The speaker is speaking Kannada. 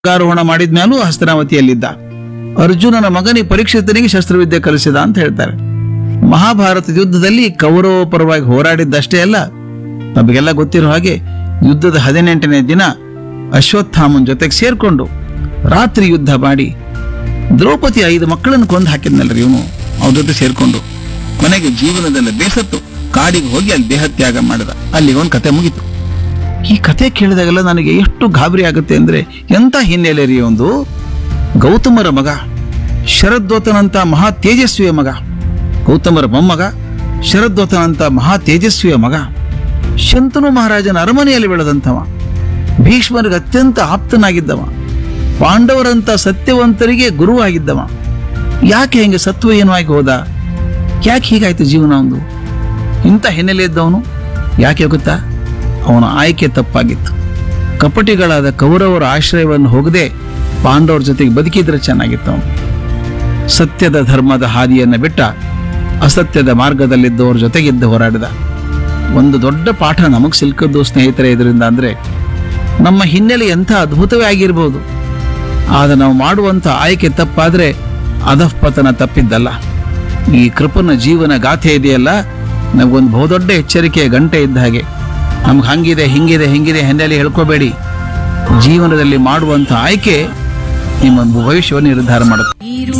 ಗಾರೋಹಣ ಮಾಡಿದ್ಮೇಲೂ ಹಸ್ತನಾವತಿಯಲ್ಲಿದ್ದ ಅರ್ಜುನನ ಮಗನಿ ಪರೀಕ್ಷಿತನಿಗೆ ಶಸ್ತ್ರವಿದ್ಯೆ ಕಲಿಸಿದ ಅಂತ ಹೇಳ್ತಾರೆ ಮಹಾಭಾರತ ಯುದ್ಧದಲ್ಲಿ ಕೌರವ ಪರವಾಗಿ ಹೋರಾಡಿದ್ದಷ್ಟೇ ಅಲ್ಲ ನಮಗೆಲ್ಲ ಗೊತ್ತಿರೋ ಹಾಗೆ ಯುದ್ಧದ ಹದಿನೆಂಟನೇ ದಿನ ಅಶ್ವತ್ಥಾಮನ್ ಜೊತೆಗೆ ಸೇರ್ಕೊಂಡು ರಾತ್ರಿ ಯುದ್ಧ ಮಾಡಿ ದ್ರೌಪದಿ ಐದು ಮಕ್ಕಳನ್ನು ಕೊಂದು ಹಾಕಿದ್ನಲ್ರಿ ಇವನು ಅವ್ರ ಜೊತೆ ಸೇರ್ಕೊಂಡು ಕೊನೆಗೆ ಜೀವನದಲ್ಲಿ ಬೇಸತ್ತು ಕಾಡಿಗೆ ಹೋಗಿ ಅಲ್ಲಿ ದೇಹತ್ಯಾಗ ಮಾಡಿದ ಅಲ್ಲಿಗೆ ಒಂದು ಕತೆ ಮುಗೀತು ಈ ಕತೆ ಕೇಳಿದಾಗೆಲ್ಲ ನನಗೆ ಎಷ್ಟು ಗಾಬರಿ ಆಗುತ್ತೆ ಅಂದ್ರೆ ಎಂತ ಹಿನ್ನೆಲೆ ರೀ ಒಂದು ಗೌತಮರ ಮಗ ಶರದ್ವತನಂತ ಮಹಾ ತೇಜಸ್ವಿಯ ಮಗ ಗೌತಮರ ಮೊಮ್ಮಗ ಶರದ್ವತನಂತ ಮಹಾ ತೇಜಸ್ವಿಯ ಮಗ ಶಂತನು ಮಹಾರಾಜನ ಅರಮನೆಯಲ್ಲಿ ಬೆಳೆದಂಥವ ಭೀಷ್ಮರಿಗೆ ಅತ್ಯಂತ ಆಪ್ತನಾಗಿದ್ದವ ಪಾಂಡವರಂತ ಸತ್ಯವಂತರಿಗೆ ಗುರುವಾಗಿದ್ದವ ಯಾಕೆ ಹೆಂಗೆ ಸತ್ವಹೀನವಾಗಿ ಹೋದ ಯಾಕೆ ಹೀಗಾಯ್ತು ಜೀವನ ಒಂದು ಇಂಥ ಹಿನ್ನೆಲೆ ಇದ್ದವನು ಯಾಕೆ ಗೊತ್ತಾ ಅವನ ಆಯ್ಕೆ ತಪ್ಪಾಗಿತ್ತು ಕಪಟಿಗಳಾದ ಕೌರವರ ಆಶ್ರಯವನ್ನು ಹೋಗದೆ ಪಾಂಡವರ ಜೊತೆಗೆ ಬದುಕಿದ್ರೆ ಚೆನ್ನಾಗಿತ್ತು ಅವನು ಸತ್ಯದ ಧರ್ಮದ ಹಾದಿಯನ್ನು ಬಿಟ್ಟ ಅಸತ್ಯದ ಮಾರ್ಗದಲ್ಲಿದ್ದವ್ರ ಜೊತೆಗಿದ್ದು ಹೋರಾಡಿದ ಒಂದು ದೊಡ್ಡ ಪಾಠ ನಮಗೆ ಸಿಲ್ಕದ್ದು ಸ್ನೇಹಿತರೆ ಇದರಿಂದ ಅಂದ್ರೆ ನಮ್ಮ ಹಿನ್ನೆಲೆ ಎಂಥ ಅದ್ಭುತವೇ ಆಗಿರ್ಬೋದು ಆದ್ರೆ ನಾವು ಮಾಡುವಂಥ ಆಯ್ಕೆ ತಪ್ಪಾದ್ರೆ ಅಧಃಪತನ ತಪ್ಪಿದ್ದಲ್ಲ ಈ ಕೃಪನ ಜೀವನ ಗಾಥೆ ಇದೆಯಲ್ಲ ನಮಗೊಂದು ಬಹುದೊಡ್ಡ ಎಚ್ಚರಿಕೆಯ ಗಂಟೆ ಇದ್ದ ಹಾಗೆ ನಮ್ಗೆ ಹಂಗಿದೆ ಹಿಂಗಿದೆ ಹಿಂಗಿದೆ ಹಿನ್ನೆಲೆ ಹೇಳ್ಕೋಬೇಡಿ ಜೀವನದಲ್ಲಿ ಮಾಡುವಂಥ ಆಯ್ಕೆ ನಿಮ್ಮ ಭವಿಷ್ಯವನ್ನು ನಿರ್ಧಾರ ಮಾಡುತ್ತೆ ನೀರು